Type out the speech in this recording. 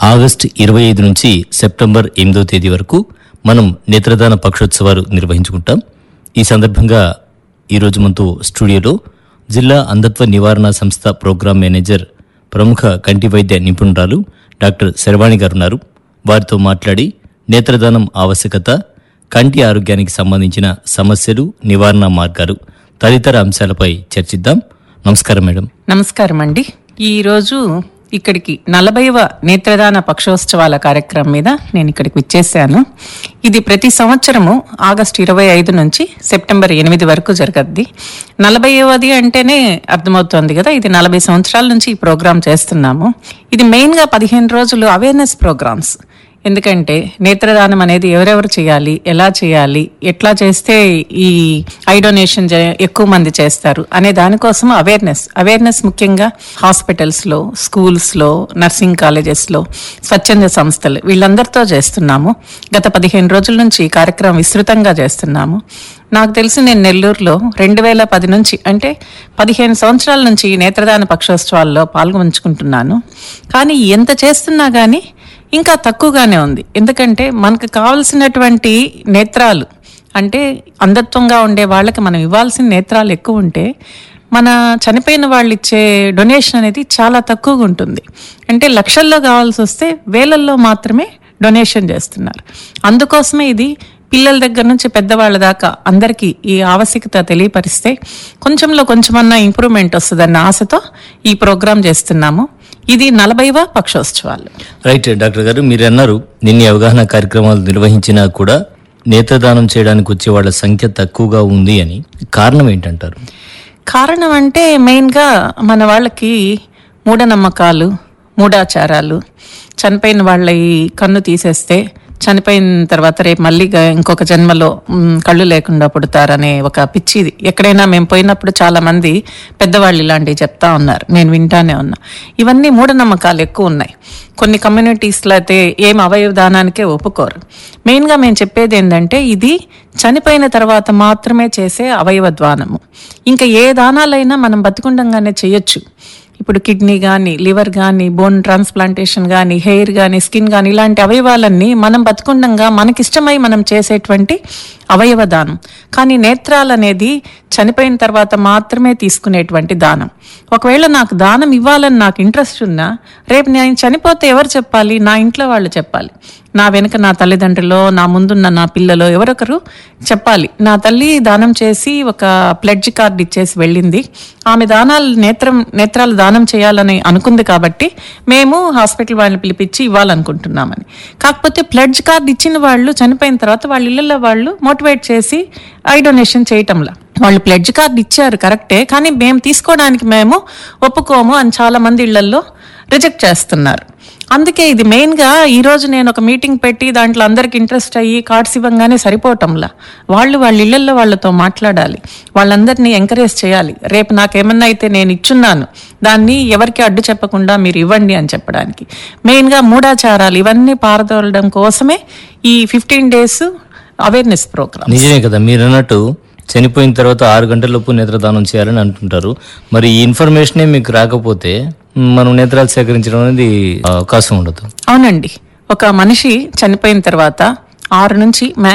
August ఇరవై ఐదు నుంచి సెప్టెంబర్ ఎనిమిదో తేదీ వరకు మనం నేత్రదాన పక్షోత్సవాలు నిర్వహించుకుంటాం ఈ సందర్భంగా ఈరోజు మనతో స్టూడియోలో జిల్లా అంధత్వ నివారణ సంస్థ ప్రోగ్రాం మేనేజర్ ప్రముఖ కంటి వైద్య నిపుణురాలు డాక్టర్ శర్వాణి గారు ఉన్నారు వారితో మాట్లాడి నేత్రదానం ఆవశ్యకత కంటి ఆరోగ్యానికి సంబంధించిన సమస్యలు నివారణ మార్గాలు తదితర అంశాలపై చర్చిద్దాం నమస్కారం మేడం నమస్కారం అండి ఈరోజు ఇక్కడికి నలభైవ నేత్రదాన పక్షోత్సవాల కార్యక్రమం మీద నేను ఇక్కడికి విచ్చేసాను ఇది ప్రతి సంవత్సరము ఆగస్టు ఇరవై ఐదు నుంచి సెప్టెంబర్ ఎనిమిది వరకు జరగద్ది నలభైవది అంటేనే అర్థమవుతోంది కదా ఇది నలభై సంవత్సరాల నుంచి ఈ ప్రోగ్రాం చేస్తున్నాము ఇది మెయిన్గా పదిహేను రోజులు అవేర్నెస్ ప్రోగ్రామ్స్ ఎందుకంటే నేత్రదానం అనేది ఎవరెవరు చేయాలి ఎలా చేయాలి ఎట్లా చేస్తే ఈ ఐ డొనేషన్ జ- ఎక్కువ మంది చేస్తారు అనే దానికోసం అవేర్నెస్ అవేర్నెస్ ముఖ్యంగా హాస్పిటల్స్లో స్కూల్స్లో నర్సింగ్ కాలేజెస్లో స్వచ్ఛంద సంస్థలు వీళ్ళందరితో చేస్తున్నాము గత పదిహేను రోజుల నుంచి ఈ కార్యక్రమం విస్తృతంగా చేస్తున్నాము నాకు తెలిసి నేను నెల్లూరులో రెండు వేల పది నుంచి అంటే పదిహేను సంవత్సరాల నుంచి ఈ నేత్రదాన పక్షోత్సవాల్లో పాల్గొంచుకుంటున్నాను కానీ ఎంత చేస్తున్నా కానీ ఇంకా తక్కువగానే ఉంది ఎందుకంటే మనకు కావలసినటువంటి నేత్రాలు అంటే అంధత్వంగా ఉండే వాళ్ళకి మనం ఇవ్వాల్సిన నేత్రాలు ఎక్కువ ఉంటే మన చనిపోయిన వాళ్ళు ఇచ్చే డొనేషన్ అనేది చాలా తక్కువగా ఉంటుంది అంటే లక్షల్లో కావాల్సి వస్తే వేలల్లో మాత్రమే డొనేషన్ చేస్తున్నారు అందుకోసమే ఇది పిల్లల దగ్గర నుంచి పెద్దవాళ్ళ దాకా అందరికీ ఈ ఆవశ్యకత తెలియపరిస్తే కొంచెంలో కొంచెమన్నా ఇంప్రూవ్మెంట్ వస్తుందన్న ఆశతో ఈ ప్రోగ్రాం చేస్తున్నాము ఇది నలభైవ పక్షోత్సవాలు రైట్ డాక్టర్ గారు మీరు అన్నారు నిన్ని అవగాహన కార్యక్రమాలు నిర్వహించినా కూడా నేత్రదానం చేయడానికి వచ్చే వాళ్ళ సంఖ్య తక్కువగా ఉంది అని కారణం ఏంటంటారు కారణం అంటే మెయిన్గా మన వాళ్ళకి మూఢనమ్మకాలు మూఢాచారాలు చనిపోయిన వాళ్ళ ఈ కన్ను తీసేస్తే చనిపోయిన తర్వాత రేపు మళ్ళీ గా- ఇంకొక జన్మలో మ్, కళ్ళు లేకుండా పుడతారనే ఒక పిచ్చిది ఎక్కడైనా మేము పోయినప్పుడు చాలా మంది పెద్దవాళ్ళు ఇలాంటివి చెప్తా ఉన్నారు నేను వింటానే ఉన్నా ఇవన్నీ మూఢనమ్మకాలు ఎక్కువ ఉన్నాయి కొన్ని కమ్యూనిటీస్లో అయితే ఏం అవయవ దానానికే ఒప్పుకోరు మెయిన్గా మేము చెప్పేది ఏంటంటే ఇది చనిపోయిన తర్వాత మాత్రమే చేసే అవయవ దానము ఇంకా ఏ దానాలైనా మనం బతికుండంగానే చేయొచ్చు ఇప్పుడు కిడ్నీ కానీ లివర్ కానీ బోన్ ట్రాన్స్ప్లాంటేషన్ కానీ హెయిర్ కానీ స్కిన్ కానీ ఇలాంటి అవయవాలన్నీ మనం బతుకుండంగా మనకిష్టమై మనం చేసేటువంటి అవయవ దానం కానీ నేత్రాలు అనేది చనిపోయిన తర్వాత మాత్రమే తీసుకునేటువంటి దానం ఒకవేళ నాకు దానం ఇవ్వాలని నాకు ఇంట్రెస్ట్ ఉన్నా రేపు నేను చనిపోతే ఎవరు చెప్పాలి నా ఇంట్లో వాళ్ళు చెప్పాలి నా వెనుక నా తల్లిదండ్రులో నా ముందున్న నా పిల్లలో ఎవరొకరు చెప్పాలి నా తల్లి దానం చేసి ఒక ప్లెడ్జ్ కార్డ్ ఇచ్చేసి వెళ్ళింది ఆమె దానాలు నేత్రం నేత్రాలు దానం చేయాలని అనుకుంది కాబట్టి మేము హాస్పిటల్ వాళ్ళని పిలిపించి ఇవ్వాలనుకుంటున్నామని కాకపోతే ప్లెడ్జ్ కార్డ్ ఇచ్చిన వాళ్ళు చనిపోయిన తర్వాత వాళ్ళ ఇళ్ళల్లో వాళ్ళు మోటివేట్ చేసి ఐ డొనేషన్ చేయటంలా వాళ్ళు ప్లెడ్జ్ కార్డ్ ఇచ్చారు కరెక్టే కానీ మేము తీసుకోవడానికి మేము ఒప్పుకోము అని చాలా మంది ఇళ్లలో రిజెక్ట్ చేస్తున్నారు అందుకే ఇది మెయిన్గా ఈరోజు నేను ఒక మీటింగ్ పెట్టి దాంట్లో అందరికి ఇంట్రెస్ట్ అయ్యి కార్డ్స్ ఇవ్వగానే సరిపోవటంలా వాళ్ళు వాళ్ళ ఇళ్లలో వాళ్ళతో మాట్లాడాలి వాళ్ళందరినీ ఎంకరేజ్ చేయాలి రేపు నాకేమన్నా అయితే నేను ఇచ్చున్నాను దాన్ని ఎవరికి అడ్డు చెప్పకుండా మీరు ఇవ్వండి అని చెప్పడానికి మెయిన్గా మూఢాచారాలు ఇవన్నీ పారదోలడం కోసమే ఈ ఫిఫ్టీన్ డేస్ అవేర్నెస్ ప్రోగ్రామ్ నిజమే కదా మీరు అన్నట్టు చనిపోయిన తర్వాత ఆరు గంటలలోపు నేత్రదానం చేయాలని అంటుంటారు మరి ఈ ఇన్ఫర్మేషనే మీకు రాకపోతే మనం నేత్రాలు సేకరించడం అనేది అవకాశం ఉండదు అవునండి ఒక మనిషి చనిపోయిన తర్వాత ఆరు నుంచి